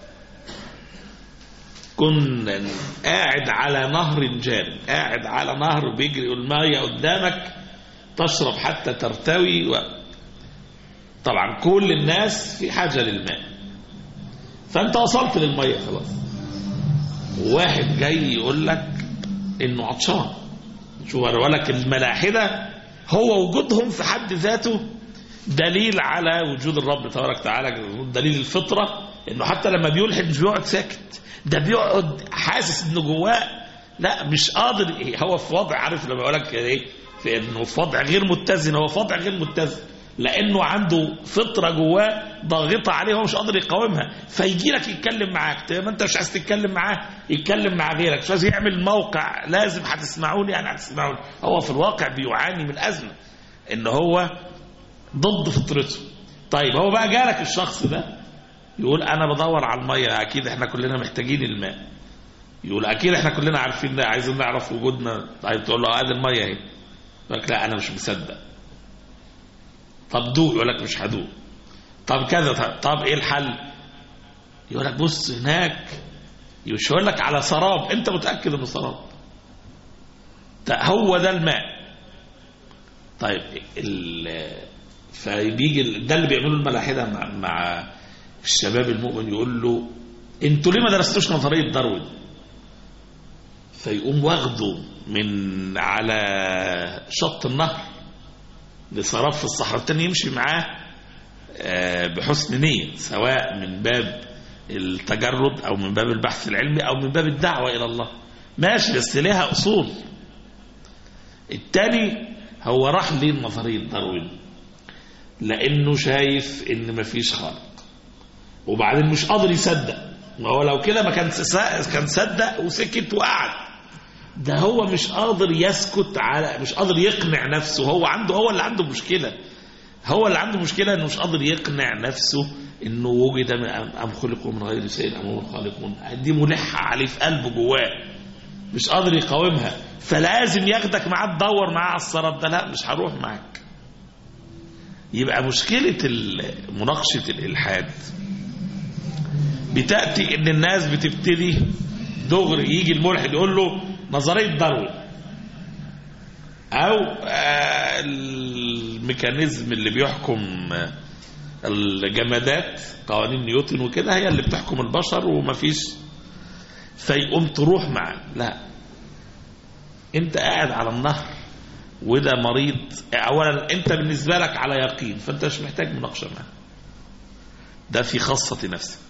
كن قاعد على نهر جاري قاعد على نهر بيجري والمية قدامك تشرب حتى ترتوي و... طبعا كل الناس في حاجة للماء فانت وصلت للمية خلاص واحد جاي يقول لك انه عطشان شو بقول لك الملاحدة هو وجودهم في حد ذاته دليل على وجود الرب تبارك وتعالى دليل الفطرة انه حتى لما بيلحد مش بيقعد ساكت ده بيقعد حاسس انه جواه لا مش قادر هو في وضع عارف لما بقول لك ايه في انه في وضع غير متزن هو في وضع غير متزن لانه عنده فطره جواه ضاغطه عليه هو مش قادر يقاومها فيجي لك يتكلم معاك ما انت مش عايز تتكلم معاه يتكلم مع غيرك مش عايز يعمل موقع لازم هتسمعوني يعني هتسمعوني هو في الواقع بيعاني من ازمه ان هو ضد فطرته طيب هو بقى جالك الشخص ده يقول انا بدور على الميه اكيد احنا كلنا محتاجين الماء يقول اكيد احنا كلنا عارفين ده عايزين نعرف وجودنا طيب تقول له ادي الميه اهي يقول لك لا انا مش مصدق طب دوق يقول لك مش هدوق طب كذا طب, طب ايه الحل يقول لك بص هناك مش يقول لك على سراب انت متاكد انه سراب ده هو ده الماء طيب ال فبيجي ده اللي بيعمله الملاحده مع, مع الشباب المؤمن يقول له انتوا ليه ما درستوش نظريه داروين فيقوم واخده من على شط النهر لسراب في الصحراء التاني يمشي معاه بحسن نية سواء من باب التجرد أو من باب البحث العلمي أو من باب الدعوة إلى الله ماشي بس ليها أصول التاني هو راح ليه نظرية داروين لأنه شايف إن مفيش خالق وبعدين مش قادر يصدق ما هو لو كده ما كان كان صدق وسكت وقعد ده هو مش قادر يسكت على مش قادر يقنع نفسه هو عنده هو اللي عنده مشكلة هو اللي عنده مشكلة انه مش قادر يقنع نفسه انه وجد من ام خلقوا من غير شيء ام هو الخالقون دي ملحة عليه في قلبه جواه مش قادر يقاومها فلازم ياخدك معاه تدور معاه على السراب ده لا مش هروح معاك يبقى مشكلة مناقشة الإلحاد بتأتي ان الناس بتبتدي دغري يجي الملحد يقول له نظرية داروين او الميكانيزم اللي بيحكم الجمادات قوانين نيوتن وكده هي اللي بتحكم البشر ومفيش فيقوم تروح معاه لا انت قاعد على النهر وده مريض اولا انت بالنسبه لك على يقين فانت مش محتاج مناقشه معاه ده في خاصه نفسك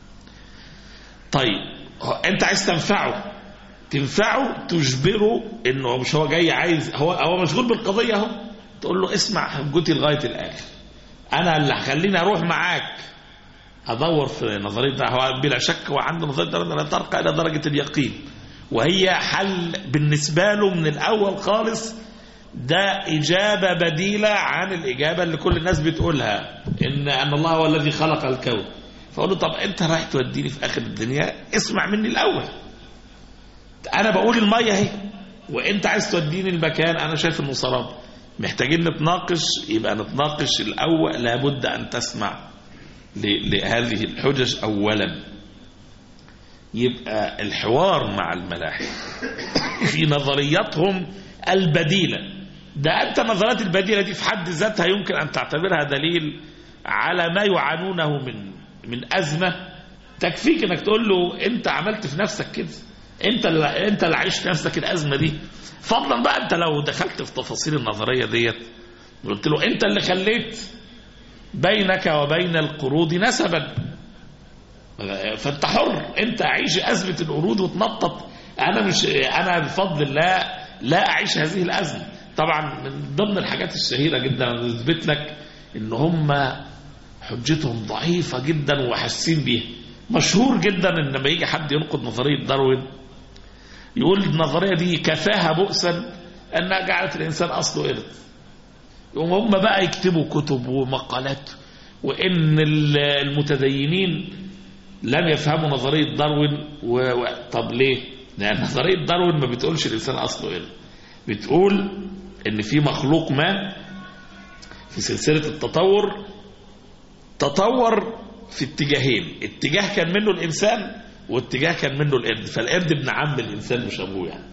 طيب انت عايز تنفعه تنفعه تجبره انه مش هو جاي عايز هو هو مشغول بالقضيه اهو تقول له اسمع حجتي لغايه الاخر انا اللي هخليني اروح معاك ادور في نظريه هو بلا شك هو عنده نظريه لا ترقى الى درجه اليقين وهي حل بالنسبه له من الاول خالص ده إجابة بديلة عن الإجابة اللي كل الناس بتقولها إن أن الله هو الذي خلق الكون فأقول له طب أنت رايح توديني في آخر الدنيا اسمع مني الأول أنا بقول المية اهي وأنت عايز توديني المكان أنا شايف إنه سراب محتاجين نتناقش يبقى نتناقش الأول لابد أن تسمع لهذه الحجج أولا يبقى الحوار مع الملاحدة في نظرياتهم البديلة ده أنت نظريات البديلة دي في حد ذاتها يمكن أن تعتبرها دليل على ما يعانونه من من أزمة تكفيك انك تقول له انت عملت في نفسك كده انت اللي انت اللي عشت نفسك الازمه دي فضلا بقى انت لو دخلت في تفاصيل النظريه ديت قلت له انت اللي خليت بينك وبين القروض نسبا فانت حر انت عيش ازمه القروض وتنطط انا مش انا بفضل الله لا اعيش هذه الازمه طبعا من ضمن الحاجات الشهيره جدا اثبت لك ان هم حجتهم ضعيفه جدا وحاسين بيها مشهور جدا ان لما يجي حد ينقد نظريه داروين يقول النظريه دي كفاها بؤسا انها جعلت الانسان اصله قرد يقوم هم بقى يكتبوا كتب ومقالات وان المتدينين لم يفهموا نظريه داروين و... و... طب ليه؟ لان نظريه داروين ما بتقولش الانسان اصله قرد بتقول ان في مخلوق ما في سلسله التطور تطور في اتجاهين اتجاه كان منه الإنسان واتجاه كان منه القرد فالقرد ابن عم الإنسان مش أبوه يعني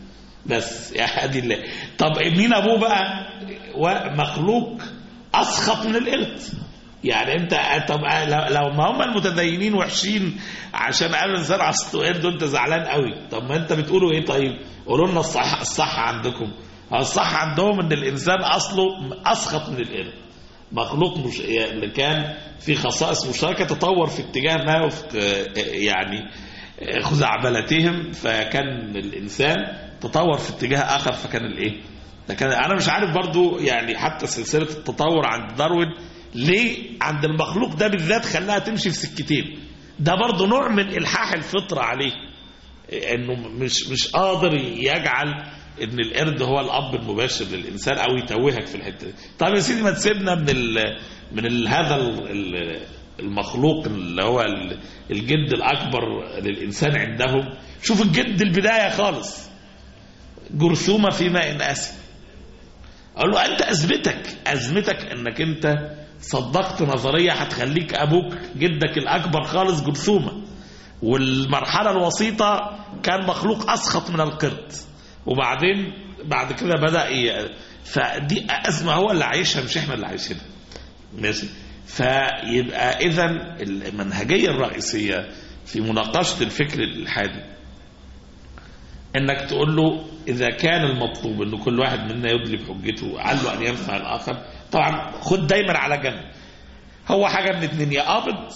بس يا هادي الله طب مين ابوه بقى و- مخلوق اسخط من القرد يعني انت طب لو- لو ما هم المتدينين وحشين عشان قالوا الانسان اصله قرد وانت زعلان قوي طب ما انت بتقولوا ايه طيب قولوا لنا الصح الصح عندكم هو الصح عندهم ان الانسان اصله اسخط من القرد مخلوق مش اللي كان في خصائص مشتركه تطور في اتجاه ما وفق يعني خزعبلتهم فكان الانسان تطور في اتجاه اخر فكان الايه لكن انا مش عارف برضو يعني حتى سلسله التطور عند داروين ليه عند المخلوق ده بالذات خلاها تمشي في سكتين ده برضو نوع من الحاح الفطره عليه انه مش مش قادر يجعل ان القرد هو الاب المباشر للانسان او يتوهك في الحته دي طب يا سيدي ما تسيبنا من ال من ال هذا ال ال المخلوق اللي هو ال- الجد الاكبر للانسان عندهم شوف الجد البدايه خالص جرثومه في ماء اسد اقول له انت ازمتك ازمتك انك انت صدقت نظريه هتخليك ابوك جدك الاكبر خالص جرثومه والمرحله الوسيطه كان مخلوق اسخط من القرد وبعدين بعد كده بدا ي... فدي ازمه هو اللي عايشها مش احنا اللي عايشينها ماشي فيبقى اذا المنهجيه الرئيسيه في مناقشه الفكر الالحادي انك تقول له اذا كان المطلوب ان كل واحد منا يدلي بحجته عله ان ينفع الاخر طبعا خد دايما على جنب هو حاجه من اتنين يا قابض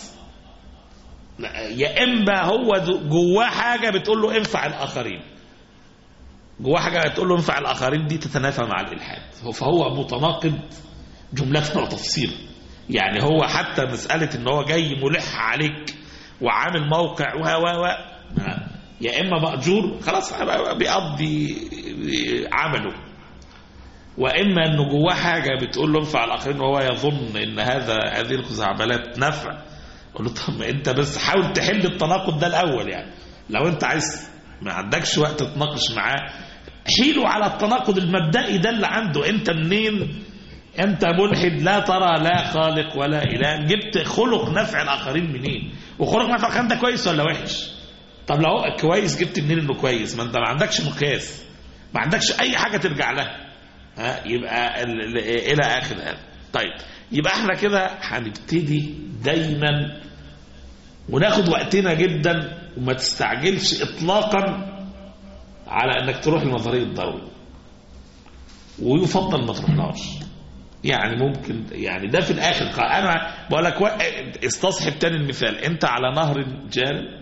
يا اما هو دو- جواه حاجه بتقول له انفع الاخرين جواه حاجه بتقول له انفع الاخرين دي تتنافى مع الالحاد هو- فهو متناقض جملة وتفصيلا يعني هو حتى مسألة ان هو جاي ملح عليك وعامل موقع و و و يا اما مأجور خلاص بيقضي عمله واما انه جواه حاجه بتقول له انفع الاخرين وهو يظن ان هذا هذه الخزعبلات نفع قول له طب ما انت بس حاول تحل التناقض ده الاول يعني لو انت عايز ما عندكش وقت تتناقش معاه حيله على التناقض المبدئي ده اللي عنده انت منين انت ملحد لا ترى لا خالق ولا اله جبت خلق نفع الاخرين منين وخلق نفع الاخرين ده كويس ولا وحش طب لو هو كويس جبت منين انه كويس ما انت ما عندكش مقياس ما عندكش اي حاجه ترجع لها ها يبقى ال- ال- الى اخر هذا طيب يبقى احنا كده هنبتدي دايما وناخد وقتنا جدا وما تستعجلش اطلاقا على انك تروح لنظريه داروين ويفضل ما تروحلهاش يعني ممكن يعني ده في الاخر قا- انا بقول لك وا- استصحب تاني المثال انت على نهر جاري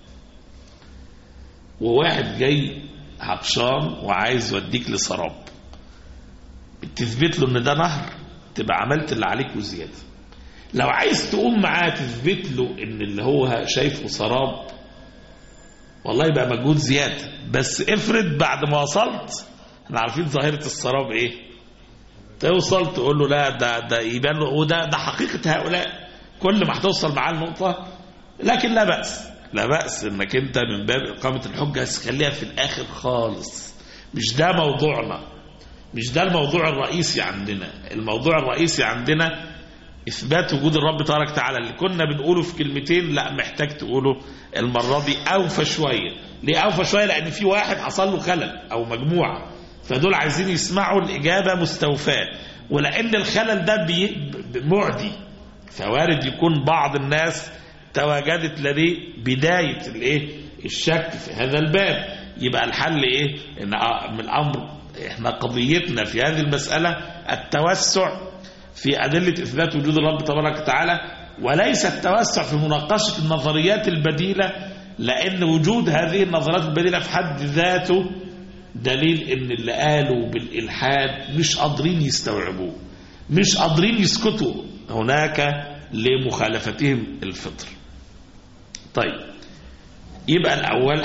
وواحد جاي عطشان وعايز يوديك لسراب تثبت له ان ده نهر تبقى عملت اللي عليك وزياده لو عايز تقوم معاه تثبت له ان اللي هو شايفه سراب والله يبقى مجهود زياده بس افرض بعد ما وصلت احنا عارفين ظاهره السراب ايه توصل تقول له لا ده ده يبان له وده ده حقيقه هؤلاء كل ما هتوصل معاه النقطه لكن لا باس لا باس انك انت من باب اقامه الحجه بس خليها في الاخر خالص مش ده موضوعنا مش ده الموضوع الرئيسي عندنا الموضوع الرئيسي عندنا اثبات وجود الرب تبارك وتعالى اللي كنا بنقوله في كلمتين لا محتاج تقوله المره دي اوفى شويه ليه اوفى شويه لان في واحد حصل له خلل او مجموعه فدول عايزين يسمعوا الاجابه مستوفاه ولان الخلل ده بي- ب- معدي فوارد يكون بعض الناس تواجدت لديه بدايه الايه الشك في هذا الباب يبقى الحل ايه ان آه، من الامر احنا قضيتنا في هذه المساله التوسع في أدلة إثبات وجود الرب تبارك وتعالى وليس التوسع في مناقشة النظريات البديلة لأن وجود هذه النظريات البديلة في حد ذاته دليل إن اللي قالوا بالإلحاد مش قادرين يستوعبوه مش قادرين يسكتوا هناك لمخالفتهم الفطر طيب يبقى الأول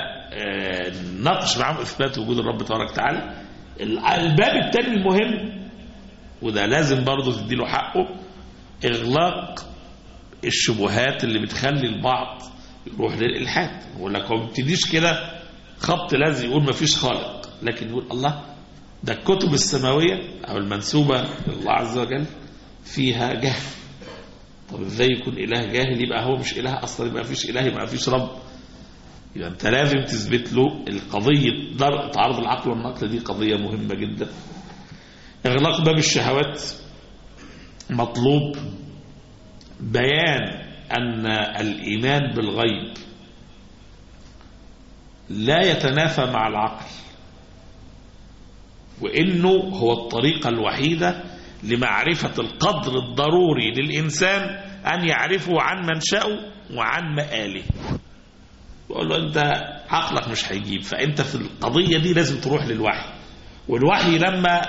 نناقش معاهم إثبات وجود الرب تبارك وتعالى الباب الثاني المهم وده لازم برضه تديله حقه إغلاق الشبهات اللي بتخلي البعض يروح للإلحاد يقول لك هو ما بيبتديش كده خبط لازم يقول ما فيش خالق لكن يقول الله ده الكتب السماوية أو المنسوبة لله عز وجل فيها جهل طب ازاي يكون إله جاهل يبقى هو مش إله أصلا يبقى ما فيش إله يبقى ما فيش رب يبقى انت لازم تثبت له القضية در- تعارض العقل والنقل دي قضية مهمة جدا اغلاق باب الشهوات مطلوب بيان أن الإيمان بالغيب لا يتنافى مع العقل وإنه هو الطريقة الوحيدة لمعرفة القدر الضروري للإنسان أن يعرفه عن منشأه وعن مآله بقول له أنت عقلك مش هيجيب فأنت في القضية دي لازم تروح للوحي والوحي لما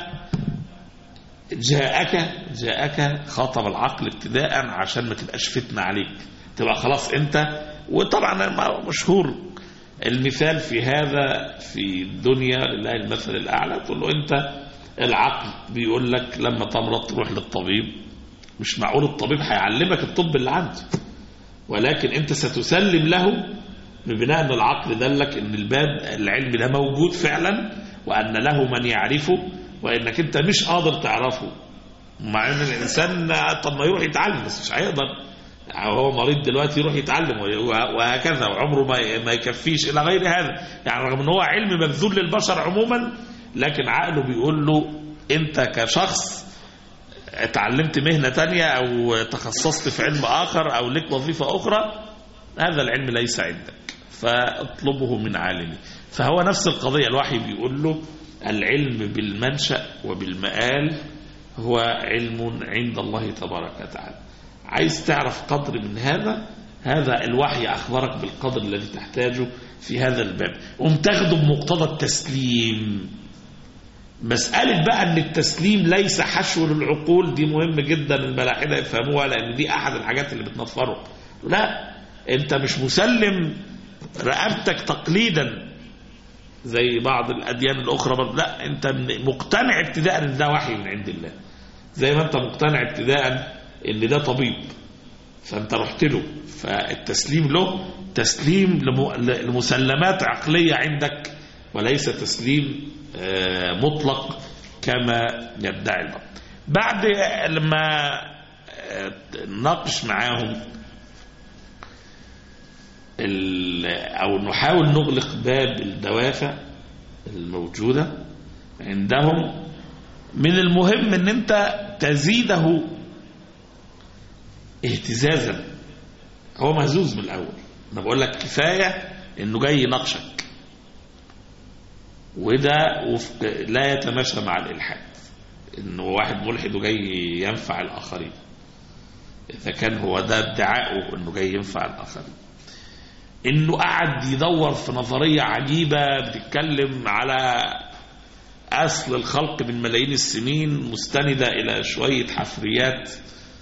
جاءك جاءك خاطب العقل ابتداء عشان ما تبقاش فتنة عليك تبقى خلاص انت وطبعا ما- مشهور المثال في هذا في الدنيا لله المثل الأعلى تقول له انت العقل بيقول لك لما تمرض تروح للطبيب مش معقول الطبيب هيعلمك الطب اللي عنده ولكن انت ستسلم له ببناء ان العقل دلك ان الباب العلم ده موجود فعلا وان له من يعرفه وانك انت مش قادر تعرفه مع ان الانسان طب ما يروح يتعلم بس مش هيقدر هو مريض دلوقتي يروح يتعلم وه- وهكذا وعمره ما ما يكفيش الى غير هذا يعني رغم ان هو علم مبذول للبشر عموما لكن عقله بيقول له انت كشخص اتعلمت مهنة تانية او تخصصت في علم اخر او لك وظيفة اخرى هذا العلم ليس عندك فاطلبه من عالمي فهو نفس القضية الوحي بيقول له العلم بالمنشأ وبالمآل هو علم عند الله تبارك وتعالى عايز تعرف قدر من هذا هذا الوحي أخبرك بالقدر الذي تحتاجه في هذا الباب قم تاخده بمقتضى التسليم مسألة بقى أن التسليم ليس حشو للعقول دي مهم جدا الملاحدة يفهموها لأن دي أحد الحاجات اللي بتنفره لا أنت مش مسلم رقبتك تقليدا زي بعض الأديان الأخرى برضه لا أنت مقتنع ابتداء أن ده وحي من عند الله زي ما أنت مقتنع ابتداء أن ده طبيب فأنت رحت له فالتسليم له تسليم لم- لمسلمات عقلية عندك وليس تسليم آه، مطلق كما يدعي البعض بعد لما آه، ناقش معاهم ال- أو نحاول نغلق باب الدوافع الموجودة عندهم من المهم ان انت تزيده اهتزازا هو مهزوز من الاول انا بقول لك كفايه انه جاي يناقشك وده وفق لا يتماشى مع الالحاد انه واحد ملحد وجاي ينفع الاخرين اذا كان هو ده ادعائه انه جاي ينفع الاخرين انه قعد يدور في نظريه عجيبه بتتكلم على اصل الخلق من ملايين السنين مستنده الى شويه حفريات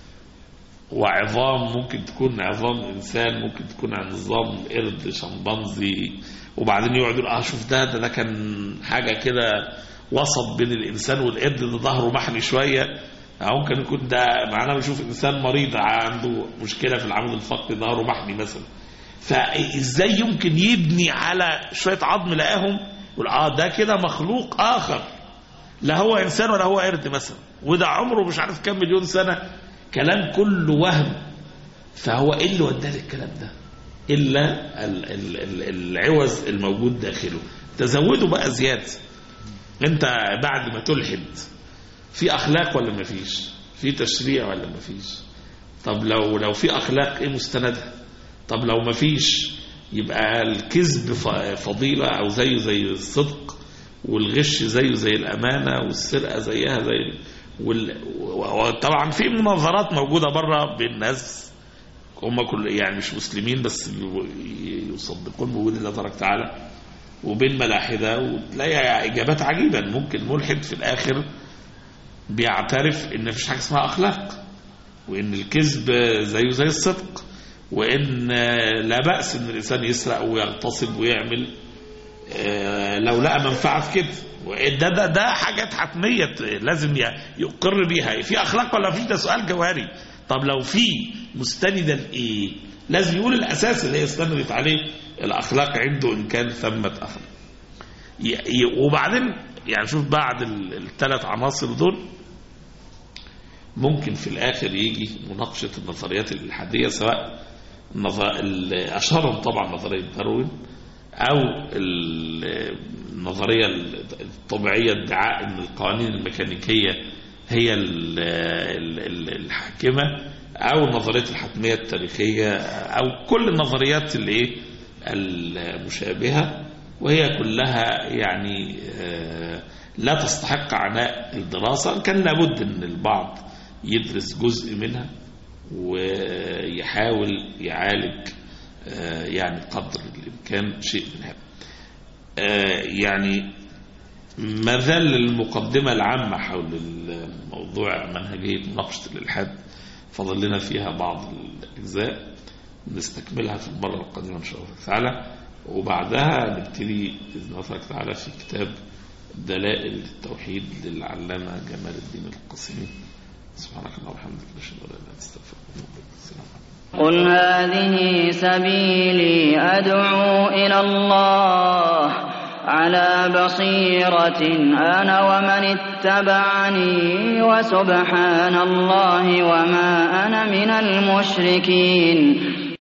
وعظام ممكن تكون عظام انسان ممكن تكون عن نظام قرد شمبانزي وبعدين يقعد يقول اه شوف ده ده, ده كان حاجه كده وسط بين الانسان والقرد ده ظهره محني شويه أو ممكن يكون ده معناه بيشوف انسان مريض عنده مشكله في العمود الفقري ظهره محني مثلا فازاي يمكن يبني على شويه عظم لقاهم يقول اه ده كده مخلوق اخر لا هو انسان ولا هو قرد مثلا وده عمره مش عارف كام مليون سنه كلام كله وهم فهو ايه اللي وداه للكلام ده الا ال- ال- ال- العوز الموجود داخله تزوده بقى زياده انت بعد ما تلحد في اخلاق ولا ما فيش في تشريع ولا ما فيش طب لو لو في اخلاق ايه مستندها طب لو ما فيش يبقى الكذب ف- فضيله او زيه زي الصدق والغش زيه زي الامانه والسرقه زيها زي وال... وطبعا في مناظرات موجوده بره بين ناس هم كل يعني مش مسلمين بس بي- يصدقون بوجود الله تبارك وتعالى وبين ملاحده وتلاقي اجابات عجيبه ممكن ملحد في الاخر بيعترف ان مفيش حاجه اسمها اخلاق وان الكذب زيه زي الصدق وان لا باس ان الانسان يسرق ويغتصب ويعمل آه، لو لقى منفعه في كده وده ده ده حاجات حتميه لازم ي- يقر بيها في اخلاق ولا فيش ده سؤال جوهري طب لو في مستندا لايه لازم يقول الاساس اللي هي استندت عليه الاخلاق عنده ان كان ثمه اخلاق ي- ي- وبعدين يعني شوف بعد الثلاث عناصر دول ممكن في الاخر يجي مناقشه النظريات الالحاديه سواء نظر... ال- اشهرهم طبعا نظريه داروين أو النظرية الطبيعية ادعاء أن القوانين الميكانيكية هي ال- ال- ال- الحاكمة أو نظرية الحتمية التاريخية أو كل النظريات الايه المشابهة وهي كلها يعني آه، لا تستحق عناء الدراسة كان لابد أن البعض يدرس جزء منها ويحاول يعالج آه، يعني قدر الإمكان شيء من هذا آه، يعني ما زال المقدمة العامة حول الموضوع منهجية مناقشة الإلحاد فضل لنا فيها بعض الأجزاء نستكملها في المرة القادمة إن شاء الله تعالى وبعدها نبتدي بإذن الله تبارك وتعالى في كتاب دلائل التوحيد للعلامة جمال الدين القاسمي سبحانك اللهم وبحمدك نشهد ان لا اله الا انت نستغفرك ونتوب اليك السلام عليكم قل هذه سبيلي أدعو إلى الله على بصيرة أنا ومن اتبعني وسبحان الله وما أنا من المشركين